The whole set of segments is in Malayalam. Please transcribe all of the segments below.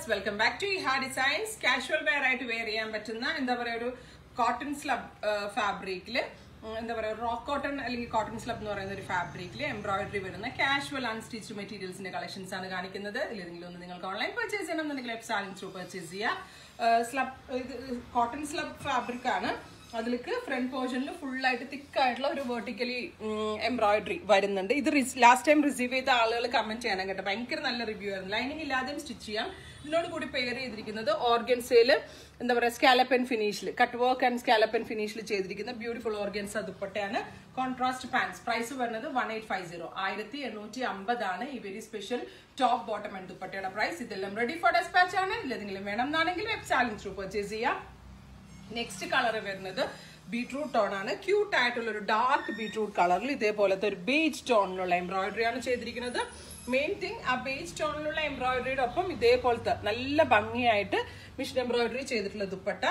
വ്യൂവേഴ്സ് വെൽക്കം ബാക്ക് ടു ഹാ ഡിസൈൻസ് കാഷ്വൽ വെയർ ആയിട്ട് വെയർ ചെയ്യാൻ പറ്റുന്ന എന്താ പറയാ ഒരു കോട്ടൺ സ്ലബ് ഫാബ്രിക്കില് എന്താ പറയാ റോക്ക് കോട്ടൺ അല്ലെങ്കിൽ കോട്ടൺ സ്ലബ് എന്ന് പറയുന്ന ഒരു ഫാബ്രിക്കിൽ എംബ്രോയിഡറി വരുന്ന കാഷ്വൽ അൺസ്റ്റിച്ച് മെറ്റീരിയൽസിന്റെ കളക്ഷൻസ് ആണ് കാണിക്കുന്നത് ഇതിലെങ്കിലും ഒന്ന് നിങ്ങൾക്ക് ഓൺലൈൻ പർച്ചേസ് ചെയ്യണമെന്നുണ്ടെങ്കിൽ വെബ്സാലിംഗ് ത്രൂ പർച്ചേസ് ചെയ്യുക സ്ലബ് ഇത് കോട്ടൺ സ്ലബ് ഫാബ്രിക് ആണ് അതിലേക്ക് ഫ്രണ്ട് പോർഷനിൽ ഫുൾ ആയിട്ട് തിക്ക് ആയിട്ടുള്ള ഒരു വെർട്ടിക്കലി എംബ്രോയിഡറി വരുന്നുണ്ട് ഇത് ലാസ്റ്റ് ടൈം റിസീവ് ചെയ്ത ആളുകൾ കമന്റ് ചെയ്യണം കേട്ടോ ഭയങ്കര നല്ല റിവ്യൂ ആയിരുന്നു ലൈനിങ് ഇല്ലാതെയും സ്റ്റിച്ച് ചെയ്യാം ഇതിനോട് കൂടി പെയർ ചെയ്തിരിക്കുന്നത് ഓർഗൻസയിൽ എന്താ പറയുക സ്കാലപ്പൻ ഫിനിഷിൽ കട്ട് വർക്ക് ആൻഡ് സ്കാലപ്പൻ ഫിനിഷിൽ ചെയ്തിരിക്കുന്ന ബ്യൂട്ടിഫുൾ ഓർഗൻസ ദുപ്പട്ടയാണ് കോൺട്രാസ്റ്റ് പാൻസ് പ്രൈസ് വരുന്നത് വൺ എയ്റ്റ് ഫൈവ് സീറോ ആയിരത്തി എണ്ണൂറ്റി അമ്പതാണ് ഈ very special top bottom and ദുപ്പട്ടയുടെ പ്രൈസ് ഇതെല്ലാം റെഡി ഫോർ ഡെസ്പാച്ച് ആണ് ഇല്ലെങ്കിലും വേണം എന്നാണെങ്കിൽ വെബ്സാലിംഗ് ത്രൂ പർച്ചേസ് ചെയ്യാം നെക്സ്റ്റ് കളർ വരുന്നത് ബീട്രൂട്ട് ടോൺ ആണ് ക്യൂട്ട് ആയിട്ടുള്ള ഒരു ഡാർക്ക് ബീട്രൂട്ട് കളറിൽ ഇതേപോലത്തെ ഒരു ബേജ് ടോണിലുള്ള എംബ്രോയിഡറി ആണ് ചെയ്തിരിക്കുന്നത് മെയിൻ തിങ് ആ ബേജ് ടോണിലുള്ള എംബ്രോയിഡറിയുടെ ഒപ്പം ഇതേപോലത്തെ നല്ല ഭംഗിയായിട്ട് മിഷൻ എംബ്രോയിഡറി ചെയ്തിട്ടുള്ള ദുപ്പട്ട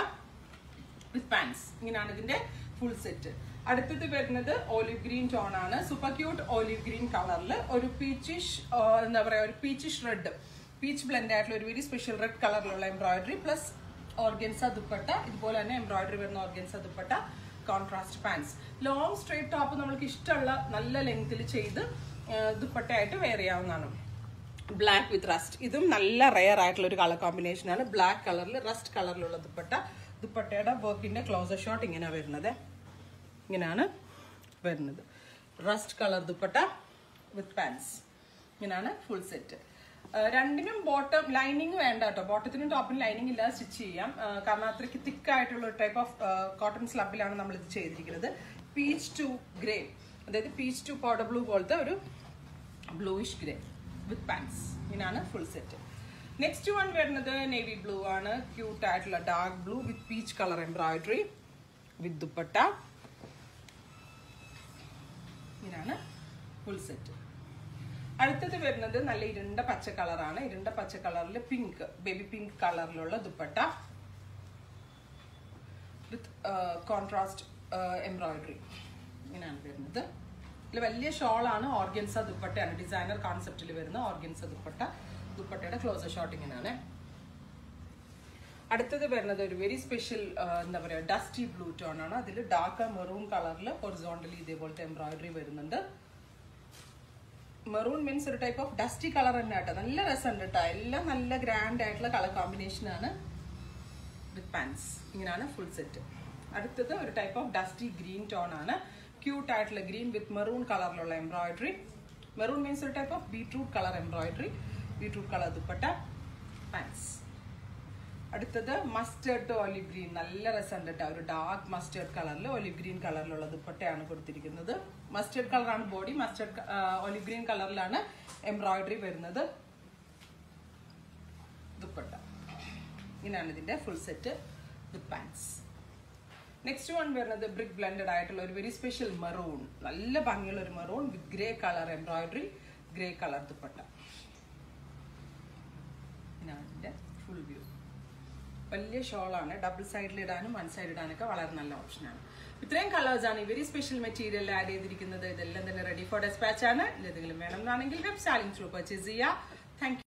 വിത്ത് പാൻസ് ഇങ്ങനെയാണ് ഇതിന്റെ ഫുൾ സെറ്റ് അടുത്തത് വരുന്നത് ഓലിവ് ഗ്രീൻ ടോൺ ആണ് സൂപ്പർ ക്യൂട്ട് ഓലിവ് ഗ്രീൻ കളറിൽ ഒരു പീച്ചിഷ് എന്താ പറയാ ഒരു പീച്ചിഷ് റെഡ് പീച്ച് ബ്ലെൻഡ് ആയിട്ടുള്ള ഒരു വെരി സ്പെഷ്യൽ റെഡ് കളറിലുള്ള എംബ്രോയിഡറി പ്ലസ് ഓർഗൻസ ദുപ്പട്ട ഇതുപോലെ തന്നെ എംബ്രോയിഡറി വരുന്ന organza dupatta contrast pants long straight top നമ്മൾക്ക് ഇഷ്ടമുള്ള നല്ല ലെങ്ത്തിൽ ചെയ്ത് ദുപ്പട്ടയായിട്ട് വെയർ ചെയ്യാവുന്നതാണ് ബ്ലാക്ക് വിത്ത് റസ്റ്റ് ഇതും നല്ല റെയർ ആയിട്ടുള്ള ഒരു കളർ കോമ്പിനേഷൻ ആണ് ബ്ലാക്ക് കളറിൽ റസ്റ്റ് കളറിലുള്ള ദുപ്പട്ട ദുപ്പട്ടയുടെ വർക്കിന്റെ ക്ലോസർ ഷോട്ട് ഇങ്ങനെ വരുന്നത് ഇങ്ങനെയാണ് വരുന്നത് rust colour dupatta with pants ഇങ്ങനെയാണ് ഫുൾ സെറ്റ് രണ്ടിനും ബോട്ടം ലൈനിങ് വേണ്ട കേട്ടോ ബോട്ടത്തിനും ടോപ്പിനും ലൈനിങ് ഇല്ലാതെ സ്റ്റിച്ച് ചെയ്യാം കാരണം അത്രയ്ക്ക് തിക്ക് ആയിട്ടുള്ള ഒരു ടൈപ്പ് ഓഫ് കോട്ടൺ സ്ലബിലാണ് നമ്മൾ ഇത് ചെയ്തിരിക്കുന്നത് പീച്ച് ടു ഗ്രേ അതായത് പീച്ച് ടു പൗഡർ ബ്ലൂ പോലത്തെ ഒരു ബ്ലൂയിഷ് ഗ്രേ വിത്ത് പാൻസ് ഇങ്ങനെയാണ് ഫുൾ സെറ്റ് നെക്സ്റ്റ് വൺ വരുന്നത് നേവി ബ്ലൂ ആണ് ക്യൂട്ട് ആയിട്ടുള്ള dark blue with peach colour embroidery with dupatta ഇങ്ങനെയാണ് ഫുൾ സെറ്റ് അടുത്തത് വരുന്നത് നല്ല ഇരുണ്ട പച്ച കളറാണ് ഇരുണ്ട പച്ച കളറിൽ പിങ്ക് ബേബി പിങ്ക് കളറിലുള്ള ദുപ്പട്ട വിത്ത് കോൺട്രാസ്റ്റ് എംബ്രോയിഡറി ഇങ്ങനെയാണ് വരുന്നത് ഇതിൽ വലിയ ഷോളാണ് ഓർഗൻസ ദുപ്പട്ടയാണ് ഡിസൈനർ കോൺസെപ്റ്റിൽ വരുന്ന ഓർഗൻസ ദുപ്പട്ട ദുപ്പട്ടയുടെ ക്ലോസർ ഷോട്ട് ഇങ്ങനെയാണ് അടുത്തത് വരുന്നത് ഒരു വെരി സ്പെഷ്യൽ എന്താ പറയുക ഡസ്റ്റി ബ്ലൂ ടോൺ ആണ് അതിൽ ഡാർക്ക് മെറൂൺ കളറിൽ ഹൊറിസോണ്ടലി ഇതേപോലത്തെ എംബ്രോയിഡറി വരുന്നുണ്ട് മെറൂൺ മീൻസ് ഒരു ടൈപ്പ് ഓഫ് ഡസ്റ്റി കളർ തന്നെ കേട്ടോ നല്ല രസമുണ്ട് കേട്ടോ എല്ലാം നല്ല ഗ്രാൻഡ് ആയിട്ടുള്ള കളർ കോമ്പിനേഷൻ ആണ് വിത്ത് പാൻസ് ഇങ്ങനെയാണ് ഫുൾ സെറ്റ് അടുത്തത് ഒരു type of dusty green tone ആണ് ക്യൂട്ട് ആയിട്ടുള്ള ഗ്രീൻ വിത്ത് മെറൂൺ കളറിലുള്ള എംബ്രോയിഡറി മെറൂൺ മീൻസ് ഒരു type of beetroot colour embroidery beetroot colour dupatta pants അടുത്തത് മസ്റ്റേർഡ് ടു ഒലിവ് ഗ്രീൻ നല്ല രസമുണ്ട് കേട്ടോ ഒരു ഡാർക്ക് മസ്റ്റേർഡ് കളറിൽ ഒലിവ് ഗ്രീൻ കളറിലുള്ള ദുപ്പട്ടയാണ് കൊടുത്തിരിക്കുന്നത് മസ്റ്റേർഡ് കളറാണ് ബോഡി മസ്റ്റേർഡ് ഒലിവ് ഗ്രീൻ കളറിലാണ് എംബ്രോയിഡറി വരുന്നത് ദുപ്പട്ട ഇങ്ങനെയാണ് ഇതിന്റെ full set with pants next one വരുന്നത് ബ്രിക്ക് ബ്ലെൻഡഡ് ആയിട്ടുള്ള ഒരു വെരി സ്പെഷ്യൽ മെറൂൺ നല്ല ഭംഗിയുള്ള ഒരു maroon with grey colour embroidery grey colour dupatta ഇതാണ് ഇതിന്റെ ഫുൾ വ്യൂ വലിയ ഷോളാണ് ഡബിൾ സൈഡിൽ ഇടാനും വൺ സൈഡ് ഇടാനൊക്കെ വളരെ നല്ല ഓപ്ഷനാണ് ഇത്രയും കളേഴ്സ് ആണ് ഈ വെരി സ്പെഷ്യൽ മെറ്റീരിയൽ ആഡ് ചെയ്തിരിക്കുന്നത് ഇതെല്ലാം തന്നെ റെഡി ഫോർ ഡെസ്പാച്ച് ആണ് ഇല്ലെന്തെങ്കിലും വേണമെന്നാണെങ്കിൽ വെബ് സാലിംഗ് ത്രൂ പർച്ചേസ് ചെയ്യുക താങ്ക്